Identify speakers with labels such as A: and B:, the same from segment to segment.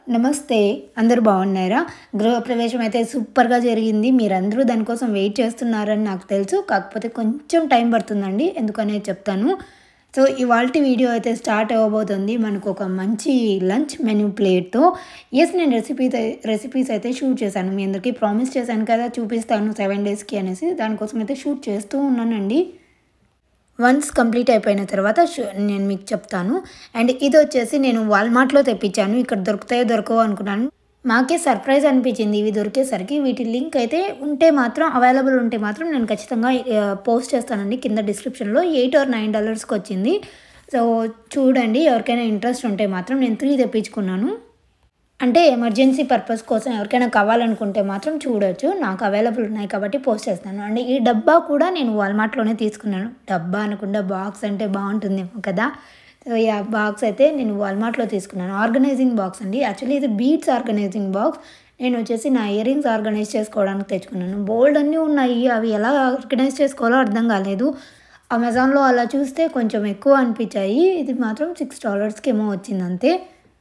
A: నమస్తే అందరూ బాగున్నారా గృహప్రవేశం అయితే సూపర్గా జరిగింది మీరందరూ దానికోసం వెయిట్ చేస్తున్నారని నాకు తెలుసు కాకపోతే కొంచెం టైం పడుతుందండి ఎందుకనేది చెప్తాను సో ఇవాళ వీడియో అయితే స్టార్ట్ అవ్వబోతుంది మనకు ఒక మంచి లంచ్ మెనూ ప్లేట్తో ఎస్ నేను రెసిపీ రెసిపీస్ అయితే షూట్ చేశాను మీ అందరికీ ప్రామిస్ చేశాను కదా చూపిస్తాను సెవెన్ డేస్కి అనేసి దానికోసం అయితే షూట్ చేస్తూ ఉన్నానండి వన్స్ కంప్లీట్ అయిపోయిన తర్వాత షు- నేను మీకు చెప్తాను అండ్ ఇది వచ్చేసి నేను వాల్మార్ట్లో తెప్పించాను ఇక్కడ దొరుకుతాయో దొరకవో అనుకున్నాను మాకే సర్ప్రైజ్ అనిపించింది ఇవి దొరికేసరికి వీటి లింక్ అయితే ఉంటే మాత్రం అవైలబుల్ ఉంటే మాత్రం నేను ఖచ్చితంగా పోస్ట్ చేస్తానండి కింద డిస్క్రిప్షన్లో ఎయిట్ ఆర్ నైన్ డాలర్స్కి వచ్చింది సో చూడండి ఎవరికైనా ఇంట్రెస్ట్ ఉంటే మాత్రం నేను త్రీ తెప్పించుకున్నాను అంటే ఎమర్జెన్సీ పర్పస్ కోసం ఎవరికైనా కావాలనుకుంటే మాత్రం చూడొచ్చు నాకు అవైలబుల్ ఉన్నాయి కాబట్టి పోస్ట్ చేస్తాను అండ్ ఈ డబ్బా కూడా నేను వాల్మార్ట్లోనే తీసుకున్నాను డబ్బా అనకుండా బాక్స్ అంటే బాగుంటుందేమో కదా సో ఈ బాక్స్ అయితే నేను వాల్మార్ట్లో తీసుకున్నాను ఆర్గనైజింగ్ బాక్స్ అండి యాక్చువల్లీ ఇది బీట్స్ ఆర్గనైజింగ్ బాక్స్ నేను వచ్చేసి నా ఇయర్ రింగ్స్ ఆర్గనైజ్ చేసుకోవడానికి తెచ్చుకున్నాను బోల్డ్ అన్నీ ఉన్నాయి అవి ఎలా ఆర్గనైజ్ చేసుకోవాలో అర్థం కాలేదు అమెజాన్లో అలా చూస్తే కొంచెం ఎక్కువ అనిపించాయి ఇది మాత్రం సిక్స్ డాలర్స్కి ఏమో వచ్చింది అంతే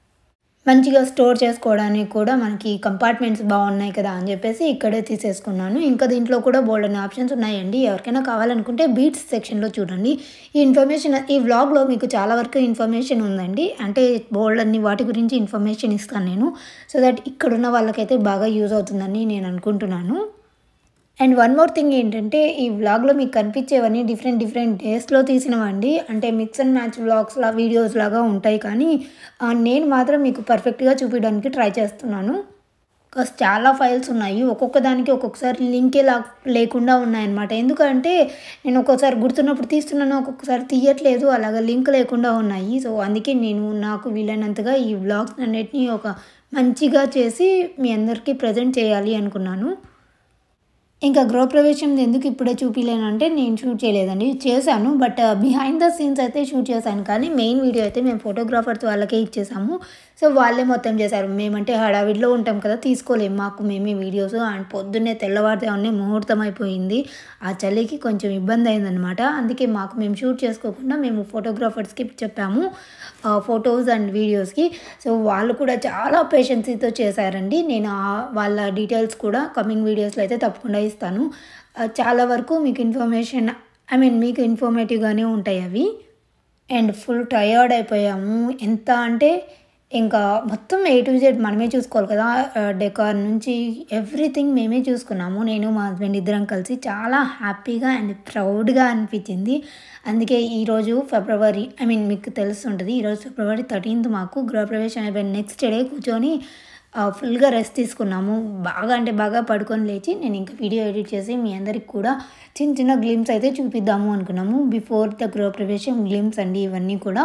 A: మంచిగా స్టోర్ చేసుకోవడానికి కూడా మనకి కంపార్ట్మెంట్స్ బాగున్నాయి కదా అని చెప్పేసి ఇక్కడే తీసేసుకున్నాను ఇంకా దీంట్లో కూడా బోల్డ్ అనే ఆప్షన్స్ ఉన్నాయండి ఎవరికైనా కావాలనుకుంటే బీట్స్ సెక్షన్లో చూడండి ఈ ఇన్ఫర్మేషన్ ఈ వ్లాగ్లో మీకు చాలా వరకు ఇన్ఫర్మేషన్ ఉందండి అంటే బోల్డ్ అన్ని వాటి గురించి ఇన్ఫర్మేషన్ ఇస్తాను నేను సో దట్ ఇక్కడున్న వాళ్ళకైతే బాగా యూజ్ అవుతుందని నేను అనుకుంటున్నాను అండ్ వన్ మోర్ థింగ్ ఏంటంటే ఈ వ్లాగ్లో మీకు కనిపించేవన్నీ డిఫరెంట్ డిఫరెంట్ డేస్లో తీసినవండి అంటే మిక్స్ అండ్ మ్యాచ్ వ్లాగ్స్ లా వీడియోస్ లాగా ఉంటాయి కానీ ఆ, నేను మాత్రం మీకు పర్ఫెక్ట్గా చూపించడానికి ట్రై చేస్తున్నాను బికాస్ చాలా ఫైల్స్ ఉన్నాయి ఒక్కొక్క దానికి ఒక్కొక్కసారి లింకే లా లేకుండా ఉన్నాయన్నమాట ఎందుకంటే నేను ఒక్కొక్కసారి గుర్తున్నప్పుడు తీస్తున్నాను ఒక్కొక్కసారి తీయట్లేదు అలాగ లింక్ లేకుండా ఉన్నాయి సో అందుకే నేను నాకు వీలైనంతగా ఈ వ్లాగ్స్ అన్నిటినీ ఒక మంచిగా చేసి మీ అందరికీ ప్రజెంట్ చేయాలి అనుకున్నాను ఇంకా గృహప్రవేశం ఎందుకు ఇప్పుడే చూపించలేనంటే నేను షూట్ చేయలేదండి చేశాను బట్ బిహైండ్ ద సీన్స్ అయితే షూట్ చేశాను కానీ మెయిన్ వీడియో అయితే మేము ఫోటోగ్రాఫర్స్ వాళ్ళకే ఇచ్చేసాము సో వాళ్ళే మొత్తం చేశారు మేమంటే హడావిడిలో ఉంటాం కదా తీసుకోలేము మాకు మేమే వీడియోస్ అండ్ పొద్దున్నే తెల్లవారుజామునే ముహూర్తం అయిపోయింది ఆ చలికి కొంచెం ఇబ్బంది అయిందనమాట అందుకే మాకు మేము షూట్ చేసుకోకుండా మేము ఫోటోగ్రాఫర్స్కి చెప్పాము ఫొటోస్ అండ్ వీడియోస్కి సో వాళ్ళు కూడా చాలా పేషెన్సీతో చేశారండి నేను ఆ- వాళ్ళ డీటెయిల్స్ కూడా కమింగ్ వీడియోస్లో అయితే తప్పకుండా ఇస్తాను ఆ, చాలా వరకు మీకు ఇన్ఫర్మేషన్ ఐ మీన్ మీకు ఇన్ఫర్మేటివ్గానే ఉంటాయి అవి అండ్ ఫుల్ టయర్డ్ అయిపోయాము ఎంత అంటే ఇంకా మొత్తం ఏ టు జెడ్ మనమే చూసుకోవాలి కదా డెకార్ నుంచి ఎవ్రీథింగ్ మేమే చూసుకున్నాము నేను మా హస్బెండ్ ఇద్దరం కలిసి చాలా హ్యాపీగా అండ్ ప్రౌడ్గా అనిపించింది అందుకే ఈరోజు ఫిబ్రవరి ఐ మీన్ మీకు తెలుస్తుంటుంది ఈరోజు ఫిబ్రవరి థర్టీన్త్ మాకు గృహప్రవేశం అయిపోయిన నెక్స్ట్ డే కూర్చొని ఫుల్గా రెస్ట్ తీసుకున్నాము బాగా అంటే బాగా పడుకొని లేచి నేను ఇంకా వీడియో ఎడిట్ చేసి మీ అందరికి కూడా చిన్న చిన్న గ్లిమ్స్ అయితే చూపిద్దాము అనుకున్నాము బిఫోర్ ద గృహప్రవేశం గ్లిమ్స్ అండి ఇవన్నీ కూడా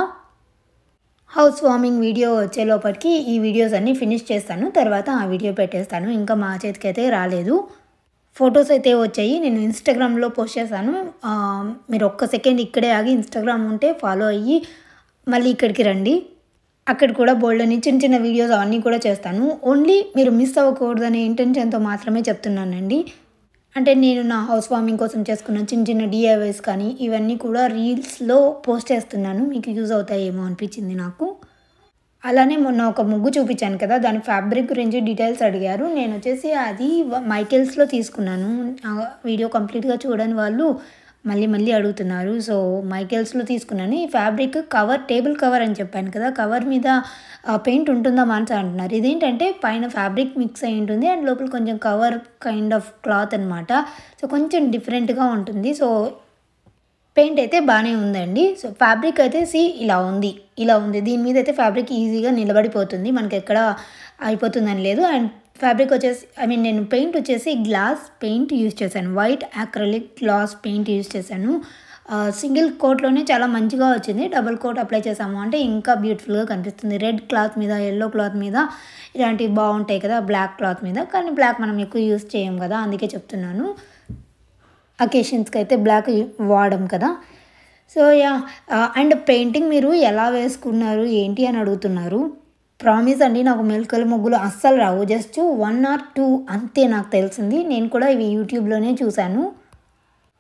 A: హౌస్ వార్మింగ్ వీడియో వచ్చే లోపలికి ఈ వీడియోస్ అన్నీ ఫినిష్ చేస్తాను తర్వాత ఆ వీడియో పెట్టేస్తాను ఇంకా మా చేతికి అయితే రాలేదు ఫొటోస్ అయితే వచ్చాయి నేను ఇన్స్టాగ్రామ్లో పోస్ట్ చేశాను ఆ, మీరు ఒక్క సెకండ్ ఇక్కడే ఆగి ఇన్స్టాగ్రామ్ ఉంటే ఫాలో అయ్యి మళ్ళీ ఇక్కడికి రండి అక్కడ కూడా బోల్డ్ అని చిన్న చిన్న వీడియోస్ అవన్నీ కూడా చేస్తాను ఓన్లీ మీరు మిస్ అవ్వకూడదనే ఇంటెన్షన్తో మాత్రమే చెప్తున్నానండి అంటే నేను నా హౌస్ వార్మింగ్ కోసం చేసుకున్న చిన్న చిన్న డిఐవైస్ కానీ ఇవన్నీ కూడా రీల్స్లో పోస్ట్ చేస్తున్నాను మీకు యూజ్ అవుతాయేమో అనిపించింది నాకు అలానే మొన్న ఒక ముగ్గు చూపించాను కదా దాని ఫ్యాబ్రిక్ గురించి డీటెయిల్స్ అడిగారు నేను వచ్చేసి అది వ- మైకెల్స్లో తీసుకున్నాను ఆ వీడియో కంప్లీట్గా చూడని వాళ్ళు మళ్ళీ మళ్ళీ అడుగుతున్నారు సో మైకెల్స్లో తీసుకున్నాను ఈ ఫ్యాబ్రిక్ కవర్ టేబుల్ కవర్ అని చెప్పాను కదా కవర్ మీద పెయింట్ ఉంటుందా మాన్స్ అంటున్నారు ఇదేంటంటే పైన ఫ్యాబ్రిక్ మిక్స్ అయి ఉంటుంది అండ్ లోపల కొంచెం కవర్ కైండ్ ఆఫ్ క్లాత్ అనమాట సో కొంచెం డిఫరెంట్గా ఉంటుంది సో పెయింట్ అయితే బాగానే ఉందండి సో ఫ్యాబ్రిక్ అయితే సి ఇలా ఉంది ఇలా ఉంది దీని మీద అయితే ఫ్యాబ్రిక్ ఈజీగా నిలబడిపోతుంది మనకి ఎక్కడ అయిపోతుందని లేదు అండ్ ఫ్యాబ్రిక్ వచ్చేసి ఐ మీన్ నేను పెయింట్ వచ్చేసి గ్లాస్ పెయింట్ యూజ్ చేశాను white acrylic glass paint use చేశాను సింగిల్ కోట్లోనే చాలా మంచిగా వచ్చింది డబుల్ కోట్ అప్లై చేసాము అంటే ఇంకా బ్యూటిఫుల్గా కనిపిస్తుంది రెడ్ క్లాత్ మీద ఎల్లో క్లాత్ మీద ఇలాంటివి బాగుంటాయి కదా బ్లాక్ క్లాత్ మీద కానీ బ్లాక్ మనం ఎక్కువ యూజ్ చేయం కదా అందుకే చెప్తున్నాను అకేషన్స్కి అయితే బ్లాక్ వాడడం కదా సో యా అండ్ పెయింటింగ్ మీరు ఎలా వేసుకున్నారు ఏంటి అని అడుగుతున్నారు ప్రామిస్ అండి నాకు మెలకల ముగ్గులు అస్సలు రావు జస్ట్ వన్ ఆర్ టూ అంతే నాకు తెలిసింది నేను కూడా ఇవి యూట్యూబ్లోనే చూశాను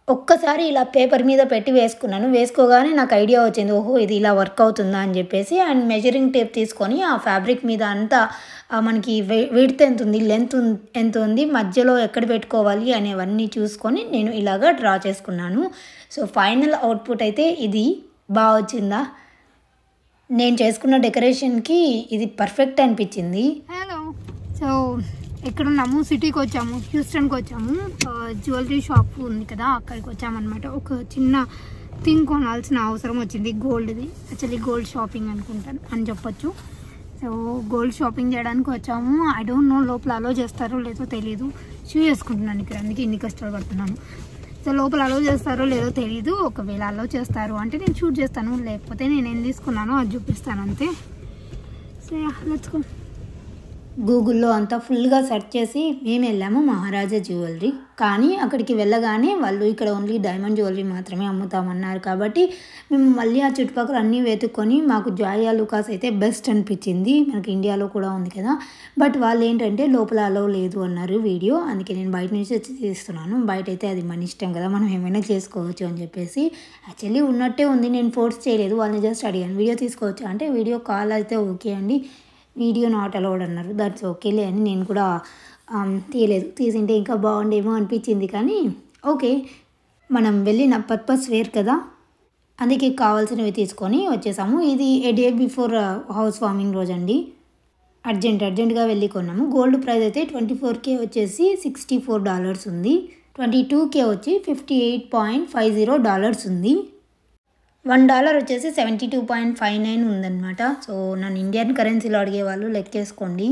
A: ఒక్కసారి ఇలా పేపర్ మీద పెట్టి వేసుకున్నాను వేసుకోగానే నాకు ఐడియా వచ్చింది ఓహో ఇది ఇలా వర్క్ అవుతుందా అని చెప్పేసి అండ్ మెజరింగ్ టేప్ తీసుకొని ఆ ఫ్యాబ్రిక్ మీద అంతా ఆ మనకి విడ్త్ ఎంత ఉంది లెంత్ ఎంత ఉంది మధ్యలో ఎక్కడ పెట్టుకోవాలి అనేవన్నీ చూసుకొని నేను ఇలాగా డ్రా చేసుకున్నాను సో ఫైనల్ అవుట్పుట్ అయితే ఇది బాగా వచ్చిందా నేను చేసుకున్న డెకరేషన్కి ఇది పర్ఫెక్ట్ అనిపించింది
B: హలో సో ఎక్కడున్నాము సిటీకి వచ్చాము హ్యూస్టన్కి వచ్చాము జ్యువెలరీ షాప్ ఉంది కదా అక్కడికి వచ్చామన్నమాట ఒక చిన్న థింగ్ కొనాల్సిన అవసరం వచ్చింది గోల్డ్ది యాక్చువల్లీ గోల్డ్ షాపింగ్ అనుకుంటాను అని చెప్పొచ్చు సో గోల్డ్ షాపింగ్ చేయడానికి వచ్చాము ఐ డోంట్ నో లోపల అలో చేస్తారో లేదో తెలియదు షూ వేసుకుంటున్నాను ఇక్కడ అందుకే ఇన్ని కష్టాలు పడుతున్నాను సో లోపల అలో చేస్తారో లేదో తెలియదు ఒకవేళ అలో చేస్తారు అంటే నేను షూట్ చేస్తాను లేకపోతే నేను ఏం తీసుకున్నానో అది చూపిస్తాను అంతే సో లెట్స్ గో
A: గూగుల్లో అంతా ఫుల్గా సెర్చ్ చేసి మేము వెళ్ళాము మహారాజా జ్యువెలరీ కానీ అక్కడికి వెళ్ళగానే వాళ్ళు ఇక్కడ ఓన్లీ డైమండ్ జ్యువెలరీ మాత్రమే అమ్ముతామన్నారు కాబట్టి మేము మళ్ళీ ఆ చుట్టుపక్కల అన్నీ వెతుక్కొని మాకు జాయా లుకాస్ అయితే బెస్ట్ అనిపించింది మనకి ఇండియాలో కూడా ఉంది కదా బట్ వాళ్ళు ఏంటంటే లోపల అలో లేదు అన్నారు వీడియో అందుకే నేను బయట నుంచి వచ్చి తీస్తున్నాను బయట అయితే అది మన ఇష్టం కదా మనం ఏమైనా చేసుకోవచ్చు అని చెప్పేసి యాక్చువల్లీ ఉన్నట్టే ఉంది నేను ఫోర్స్ చేయలేదు వాళ్ళని జస్ట్ అడిగాను వీడియో తీసుకోవచ్చు అంటే వీడియో కాల్ అయితే ఓకే అండి వీడియో నాట్ అలౌడ్ అన్నారు దట్స్ ఓకేలే అని నేను కూడా ఆమ్, తీయలేదు తీసింటే ఇంకా బాగుండేమో అనిపించింది కానీ ఓకే మనం వెళ్ళిన పర్పస్ వేర్ కదా అందుకే కావాల్సినవి తీసుకొని వచ్చేసాము ఇది a day before housewarming రోజు అండి అర్జెంట్ అర్జెంట్గా వెళ్ళి కొన్నాము గోల్డ్ ప్రైస్ అయితే ట్వంటీ ఫోర్ కే వచ్చేసి సిక్స్టీ ఫోర్ డాలర్స్ ఉంది ట్వంటీ టూ కే వచ్చి fifty eight point five zero dollars ఉంది వన్ డాలర్ వచ్చేసి seventy two point five nine ఉందన్నమాట సో నన్ను ఇండియన్ కరెన్సీలో అడిగే వాళ్ళు లెక్కేసుకోండి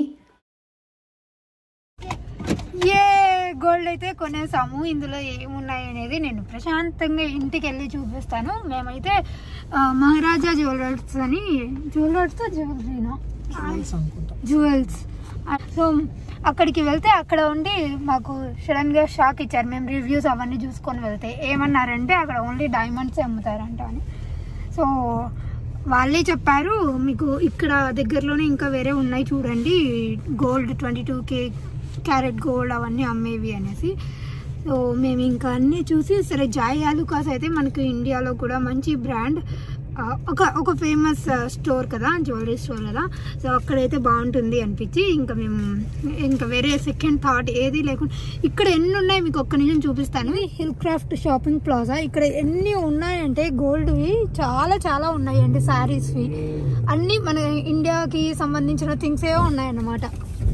B: ఏ గోల్డ్ అయితే కొనేసాము ఇందులో ఏమున్నాయి అనేది నేను ప్రశాంతంగా ఇంటికి వెళ్ళి చూపిస్తాను మేమైతే ఆ, మహారాజా జ్యువెలర్స్ అని జ్యువెలర్స్ జ్యువెలరీనా జ్యువెల్స్ సో అక్కడికి వెళ్తే అక్కడ ఉండి మాకు సడన్గా షాక్ ఇచ్చారు మేము రివ్యూస్ అవన్నీ చూసుకొని వెళ్తే ఏమన్నారంటే అక్కడ ఓన్లీ డైమండ్స్ అమ్ముతారంట అని సో వాళ్ళే చెప్పారు మీకు ఇక్కడ దగ్గరలోనే ఇంకా వేరే ఉన్నాయి చూడండి gold twenty two K carat gold అవన్నీ అమ్మేవి అనేసి సో మేము ఇంకా అన్నీ చూసి సరే జాయ్ ఆలుకాస్ అయితే మనకు ఇండియాలో కూడా మంచి బ్రాండ్ ఆ, ఒక ఒక ఫేమస్ స్టోర్ కదా జ్యువెలరీ స్టోర్ కదా సో అక్కడైతే బాగుంటుంది అనిపించి ఇంకా మేము ఇంకా వేరే సెకండ్ థాట్ ఏది లేకుండా ఇక్కడ ఎన్ని ఉన్నాయి మీకు ఒక్క నిమిషం చూపిస్తాను హిల్ క్రాఫ్ట్ షాపింగ్ ప్లాజా ఇక్కడ ఎన్ని ఉన్నాయంటే గోల్డ్వి చాలా చాలా ఉన్నాయండి శారీస్వి అన్నీ మన ఇండియాకి సంబంధించిన థింగ్సే ఉన్నాయన్నమాట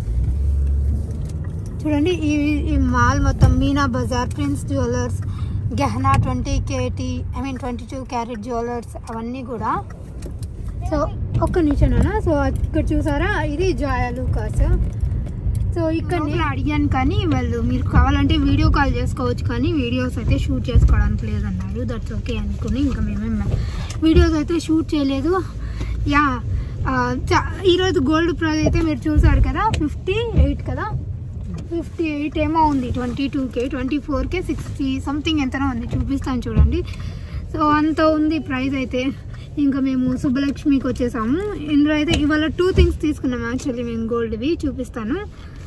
B: చూడండి ఈ ఈ మాల్ మొత్తం Meena Bazaar Prince jewellers Gehna twenty KT I mean twenty two carat jewellers అవన్నీ కూడా సో ఒక్క నిమిషమేనా సో ఇక్కడ చూసారా ఇది జాయా లూకాస్ సో ఇక్కడ నేను అడిగాను కానీ వాళ్ళు మీరు కావాలంటే వీడియో కాల్ చేసుకోవచ్చు కానీ వీడియోస్ అయితే షూట్ చేసుకోవడానికి లేదన్నారు దట్స్ ఓకే అనుకుని ఇంకా మేమేం వీడియోస్ అయితే షూట్ చేయలేదు యా ఆ, చా- ఈరోజు గోల్డ్ ప్రైస్ అయితే మీరు చూసారు కదా ఫిఫ్టీ ఎయిట్ కదా ఫిఫ్టీ ఎయిట్ ఏమో ఉంది twenty two K twenty four K sixty something ఎంతనో ఉంది చూపిస్తాను చూడండి సో అంత ఉంది ప్రైస్ అయితే ఇంకా మేము సుబ్బలక్ష్మికి వచ్చేసాము ఇందులో అయితే ఇవాళ టూ థింగ్స్ తీసుకున్నాం యాక్చువల్లీ మేము గోల్డ్వి చూపిస్తాను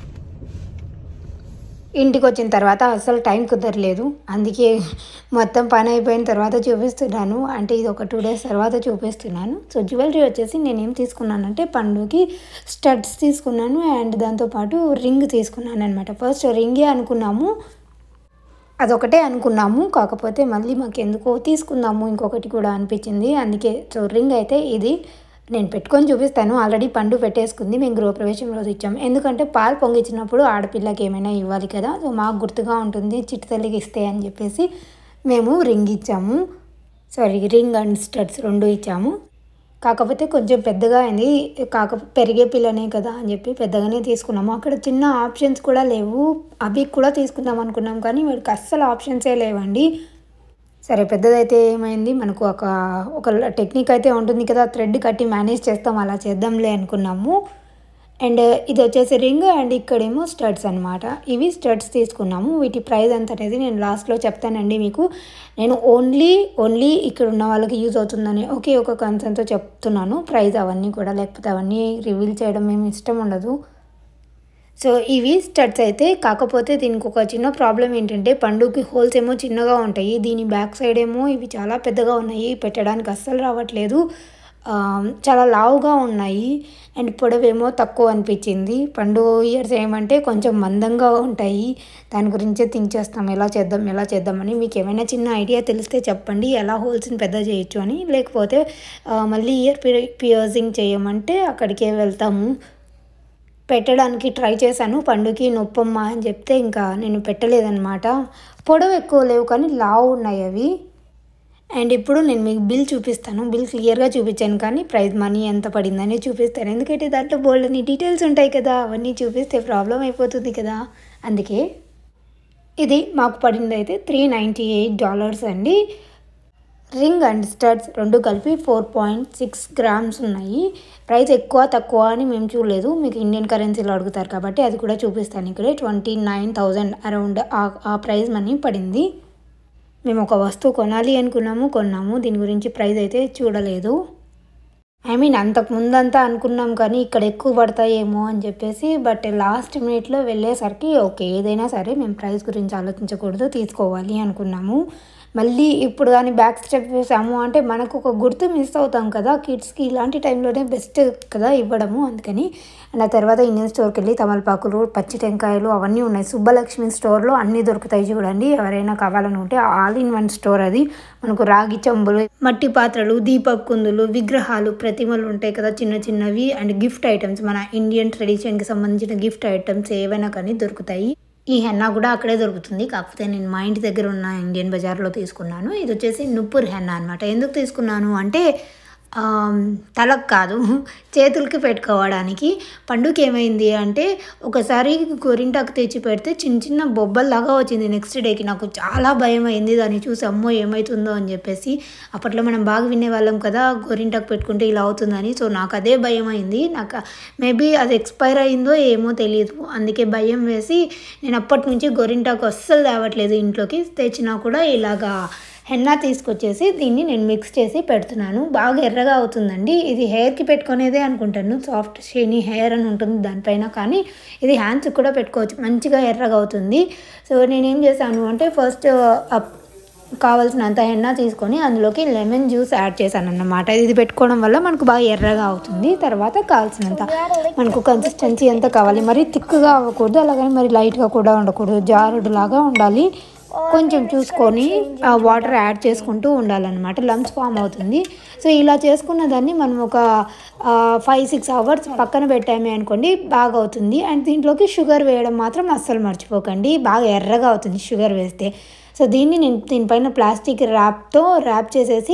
A: ఇంటికి వచ్చిన తర్వాత అసలు టైం కుదరలేదు అందుకే మొత్తం పని అయిపోయిన తర్వాత చూపిస్తున్నాను అంటే ఇది ఒక టూ డేస్ తర్వాత చూపిస్తున్నాను సో జ్యువెలరీ వచ్చేసి నేనేం తీసుకున్నానంటే పండుకి స్టడ్స్ తీసుకున్నాను అండ్ దాంతోపాటు రింగ్ తీసుకున్నాను అనమాట ఫస్ట్ రింగే అనుకున్నాము అదొకటే అనుకున్నాము కాకపోతే మళ్ళీ మాకు ఎందుకో తీసుకుందాము ఇంకొకటి కూడా అనిపించింది అందుకే సో రింగ్ అయితే ఇది నేను పెట్టుకొని చూపిస్తాను ఆల్రెడీ పండు పెట్టేసుకుంది మేము గృహప్రవేశం రోజు ఇచ్చాము ఎందుకంటే పాలు పొంగిచ్చినప్పుడు ఆడపిల్లకి ఏమైనా ఇవ్వాలి కదా సో మాకు గుర్తుగా ఉంటుంది చిట్టు తల్లికి ఇస్తే అని చెప్పేసి మేము రింగ్ ఇచ్చాము సారీ రింగ్ అండ్ స్టడ్స్ రెండు ఇచ్చాము కాకపోతే కొంచెం పెద్దగా అయింది కాక పెరిగే పిల్లనే కదా అని చెప్పి పెద్దగానే తీసుకున్నాము అక్కడ చిన్న ఆప్షన్స్ కూడా లేవు అవి కూడా తీసుకుందాం అనుకున్నాం కానీ వాడికి అస్సలు ఆప్షన్సే లేవండి సరే పెద్దదైతే ఏమైంది మనకు ఒక ఒక టెక్నిక్ అయితే ఉంటుంది కదా థ్రెడ్ కట్టి మేనేజ్ చేస్తాం అలా చేద్దాంలే అనుకున్నాము అండ్ ఇది వచ్చేసి రింగ్ అండ్ ఇక్కడేమో స్టడ్స్ అనమాట ఇవి స్టడ్స్ తీసుకున్నాము వీటి ప్రైస్ ఎంత అనేది నేను లాస్ట్లో చెప్తానండి మీకు నేను ఓన్లీ ఓన్లీ ఇక్కడ ఉన్న వాళ్ళకి యూజ్ అవుతుందని ఒకే ఒక కన్సర్న్తో చెప్తున్నాను ప్రైస్ అవన్నీ కూడా లేకపోతే అవన్నీ రివీల్ చేయడం ఏమి ఇష్టం ఉండదు సో ఇవి స్టడ్స్ అయితే కాకపోతే దీనికి ఒక చిన్న ప్రాబ్లం ఏంటంటే పండుకి హోల్స్ ఏమో చిన్నగా ఉంటాయి దీని బ్యాక్ సైడ్ ఏమో ఇవి చాలా పెద్దగా ఉన్నాయి పెట్టడానికి అస్సలు రావట్లేదు ఆ, చాలా లావుగా ఉన్నాయి అండ్ పొడవేమో తక్కువ అనిపించింది పండు ఇయర్స్ ఏమంటే కొంచెం మందంగా ఉంటాయి దాని గురించే థింక్ చేస్తాం ఎలా చేద్దాం ఎలా చేద్దామని మీకు ఏమైనా చిన్న ఐడియా తెలిస్తే చెప్పండి ఎలా హోల్స్ని పెద్ద చేయొచ్చు అని లేకపోతే ఆ, మళ్ళీ ఇయర్ పియర్సింగ్ చేయమంటే అక్కడికే వెళ్తాము పెట్టడానికి ట్రై చేశాను పండుకి నొప్పమ్మ అని చెప్తే ఇంకా నేను పెట్టలేదన్నమాట పొడవు ఎక్కువ లేవు కానీ లావు ఉన్నాయి అవి అండ్ ఇప్పుడు నేను మీకు బిల్ చూపిస్తాను బిల్ క్లియర్గా చూపించాను కానీ ప్రైస్ మనీ ఎంత పడిందని చూపిస్తాను ఎందుకంటే దాంట్లో బోల్డ్ అని డీటెయిల్స్ ఉంటాయి కదా అవన్నీ చూపిస్తే ప్రాబ్లం అయిపోతుంది కదా అందుకే ఇది మాకు పడింది అయితే త్రీ నైంటీ ఎయిట్ డాలర్స్ అండి రింగ్ అండ్ స్టడ్స్ రెండు కలిపి ఫోర్ పాయింట్ సిక్స్ గ్రామ్స్ ఉన్నాయి ప్రైస్ ఎక్కువ తక్కువ అని మేము చూడలేదు మీకు ఇండియన్ కరెన్సీలో అడుగుతారు కాబట్టి అది కూడా చూపిస్తాను ఇక్కడ ట్వంటీ నైన్ థౌజండ్ అరౌండ్ ఆ ప్రైస్ మనీ పడింది మేము ఒక వస్తువు కొనాలి అనుకున్నాము కొన్నాము దీని గురించి ప్రైస్ అయితే చూడలేదు ఐ మీన్ అంతకు ముందంతా అనుకున్నాం కానీ ఇక్కడ ఎక్కువ పడతాయేమో అని చెప్పేసి బట్ లాస్ట్ మినిట్లో వెళ్ళేసరికి ఓకే ఏదైనా సరే మేము ప్రైస్ గురించి ఆలోచించకూడదు తీసుకోవాలి అనుకున్నాము మళ్ళీ ఇప్పుడు కానీ బ్యాక్ స్టెప్ వేసాము అంటే మనకు ఒక గుర్తు మిస్ అవుతాం కదా కిడ్స్కి ఇలాంటి టైంలోనే బెస్ట్ కదా ఇవ్వడము అందుకని అండ్ ఆ తర్వాత ఇండియన్ స్టోర్కి వెళ్ళి తమలపాకులు పచ్చి టెంకాయలు అవన్నీ ఉన్నాయి సుబ్బలక్ష్మి స్టోర్లో అన్నీ దొరుకుతాయి చూడండి ఎవరైనా కావాలనుకుంటే ఆల్ ఇన్ వన్ స్టోర్ అది మనకు రాగి చెంబులు మట్టి పాత్రలు దీపక్ కుందులు విగ్రహాలు ప్రతిమలు ఉంటాయి కదా చిన్న చిన్నవి అండ్ గిఫ్ట్ ఐటమ్స్ మన ఇండియన్ ట్రెడిషన్కి సంబంధించిన గిఫ్ట్ ఐటమ్స్ ఏవైనా కానీ దొరుకుతాయి ఈ హెన్నా కూడా అక్కడే దొరుకుతుంది కాకపోతే నేను మా ఇంటి దగ్గర ఉన్న ఇండియన్ బజార్లో తీసుకున్నాను ఇది వచ్చేసి నుప్పూర్ హెన్నా అనమాట ఎందుకు తీసుకున్నాను అంటే ఆమ్, తలకు కాదు చేతులకి పెట్టుకోవడానికి పండుగ ఏమైంది అంటే ఒకసారి గోరింటాకు తెచ్చి పెడితే చిన్న చిన్న బొబ్బల్లాగా వచ్చింది నెక్స్ట్ డేకి నాకు చాలా భయం అయింది దాన్ని చూసి అమ్మో ఏమవుతుందో అని చెప్పేసి అప్పట్లో మనం బాగా వినేవాళ్ళం కదా గోరింటాకు పెట్టుకుంటే ఇలా అవుతుందని సో నాకు అదే భయం అయింది నాకు మేబీ అది ఎక్స్పైర్ అయిందో ఏమో తెలియదు అందుకే భయం వేసి నేను అప్పటి నుంచి గోరింటాకు అస్సలు తేవట్లేదు ఇంట్లోకి తెచ్చినా కూడా ఇలాగా హెన్నా తీసుకొచ్చేసి దీన్ని నేను మిక్స్ చేసి పెడుతున్నాను బాగా ఎర్రగా అవుతుందండి ఇది హెయిర్కి పెట్టుకునేదే అనుకుంటాను సాఫ్ట్ షేనీ హెయిర్ అని ఉంటుంది దానిపైన కానీ ఇది హ్యాండ్స్కి కూడా పెట్టుకోవచ్చు మంచిగా ఎర్రగా అవుతుంది సో నేనేం చేశాను అంటే ఫస్ట్ కావాల్సినంత హెన్నా తీసుకొని అందులోకి లెమన్ జ్యూస్ యాడ్ చేశాను అన్నమాట ఇది పెట్టుకోవడం వల్ల మనకు బాగా ఎర్రగా అవుతుంది తర్వాత కావాల్సినంత మనకు కన్సిస్టెన్సీ ఎంత కావాలి మరి థిక్గా అవ్వకూడదు అలాగని మరి లైట్గా కూడా ఉండకూడదు జారుడు లాగా ఉండాలి కొంచెం చూసుకొని ఆ వాటర్ యాడ్ చేసుకుంటూ ఉండాలన్నమాట లంప్స్ ఫామ్ అవుతుంది సో ఇలా చేసుకున్న దాన్ని మనం ఒక ఫైవ్ సిక్స్ అవర్స్ పక్కన పెట్టామే అనుకోండి బాగా అవుతుంది అండ్ దీంట్లోకి షుగర్ వేయడం మాత్రం అస్సలు మర్చిపోకండి బాగా ఎర్రగా అవుతుంది షుగర్ వేస్తే సో దీన్ని నేను దీనిపైన ప్లాస్టిక్ ర్యాప్తో ర్యాప్ చేసేసి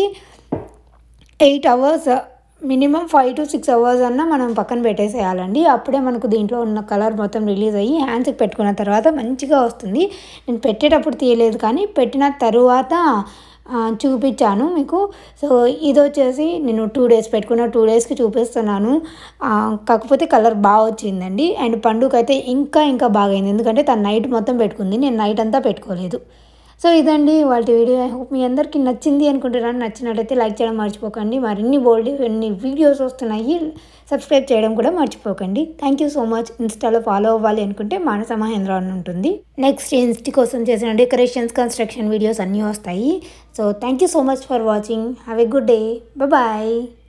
A: eight hours minimum five to six hours అన్నా మనం పక్కన పెట్టేసేయాలండి అప్పుడే మనకు దీంట్లో ఉన్న కలర్ మొత్తం రిలీజ్ అయ్యి హ్యాండ్స్కి పెట్టుకున్న తర్వాత మంచిగా వస్తుంది నేను పెట్టేటప్పుడు తీయలేదు కానీ పెట్టిన తరువాత ఆ, చూపించాను మీకు సో ఇది వచ్చేసి నేను టూ డేస్ పెట్టుకున్న టూ డేస్కి చూపిస్తున్నాను ఆ, కాకపోతే కలర్ బాగా వచ్చిందండి అండ్ పండుగ అయితే ఇంకా ఇంకా బాగైంది ఎందుకంటే తను నైట్ మొత్తం పెట్టుకుంది నేను నైట్ అంతా పెట్టుకోలేదు సో ఇదండి వాళ్ళ వీడియో ఐ హోప్ మీ అందరికీ నచ్చింది అనుకుంటున్నాను నచ్చినట్టయితే లైక్ చేయడం మర్చిపోకండి మరిన్ని బోల్డ్ ఎన్ని వీడియోస్ వస్తున్నాయి సబ్స్క్రైబ్ చేయడం కూడా మర్చిపోకండి థ్యాంక్ యూ సో మచ్ ఇన్స్టాలో ఫాలో అవ్వాలి అనుకుంటే మానస మహేంద్ర అని ఉంటుంది నెక్స్ట్ ఇన్స్టి కోసం చేసిన డెకరేషన్స్ కన్స్ట్రక్షన్ వీడియోస్ అన్నీ వస్తాయి so thank you so much for watching have a good day bye